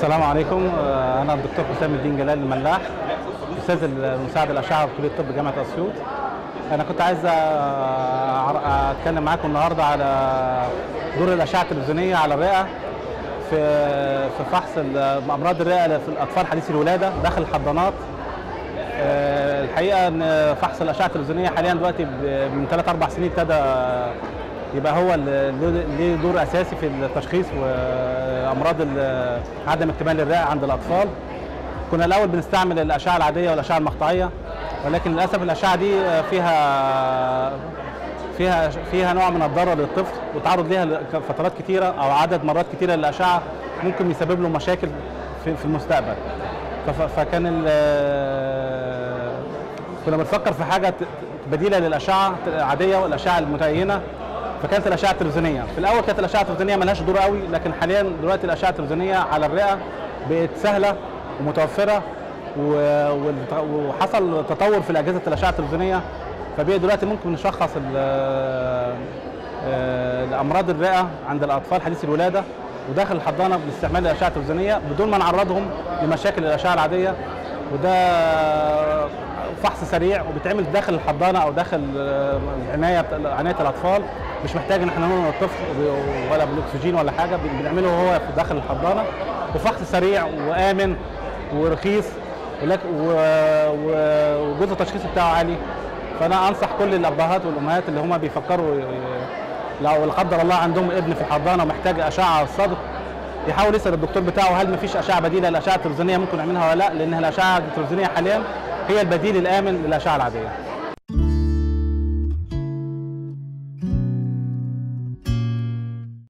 السلام عليكم آه، انا الدكتور حسام الدين جلال الملاح استاذ المساعد الاشعه في كليه الطب جامعه اسيوط انا كنت عايز أعر- اتكلم معاكم النهارده على دور الاشعه التلفزيونيه على الرئه في في فحص ال- امراض الرئه في الاطفال حديثي الولاده داخل الحضانات آه، الحقيقه ان فحص الاشعه التلفزيونيه حاليا دلوقتي ب- من 3 4 سنين ابتدى يبقى هو ال- له- ليه دور اساسي في التشخيص وامراض ال- عدم اكتمال الرئه عند الاطفال كنا الاول بنستعمل الاشعه العاديه والاشعه المقطعيه ولكن للاسف الاشعه دي فيها فيها فيها نوع من الضرر للطفل وتعرض ليها فترات كتيره او عدد مرات كتيره للاشعه ممكن يسبب له مشاكل في في المستقبل فف- فكان ال- كنا بنفكر في حاجه ت- بديله للاشعه العاديه والاشعه المتينه فكانت الاشعه التلفزيونيه في الاول كانت الاشعه التلفزيونيه ملهاش دور قوي لكن حاليا دلوقتي الاشعه التلفزيونيه على الرئه بقت سهله ومتوفره و- والت- وحصل تطور في الاجهزه الاشعه التلفزيونيه فبقى دلوقتي ممكن نشخص ال- آه، الامراض الرئه عند الاطفال حديثي الولاده وداخل الحضانه باستعمال الاشعه التلفزيونيه بدون ما نعرضهم لمشاكل الاشعه العاديه وده فحص سريع وبيتعمل داخل الحضانه او داخل آه، العنايه عنايه الاطفال مش محتاج ان احنا نقول الطفل وب- ولا بالاكسجين ولا حاجه بنعمله وهو في داخل الحضانه وفحص سريع وامن ورخيص ولك- و- و- وجزء التشخيص بتاعه عالي فانا انصح كل الابهات والامهات اللي هم بيفكروا ي- لو لا قدر الله عندهم ابن في الحضانه ومحتاج اشعه على الصدر يحاول يسال الدكتور بتاعه هل مفيش اشعه بديله للاشعه التلفزيونيه ممكن نعملها ولا لا لان الاشعه التلفزيونيه حاليا هي البديل الامن للاشعه العاديه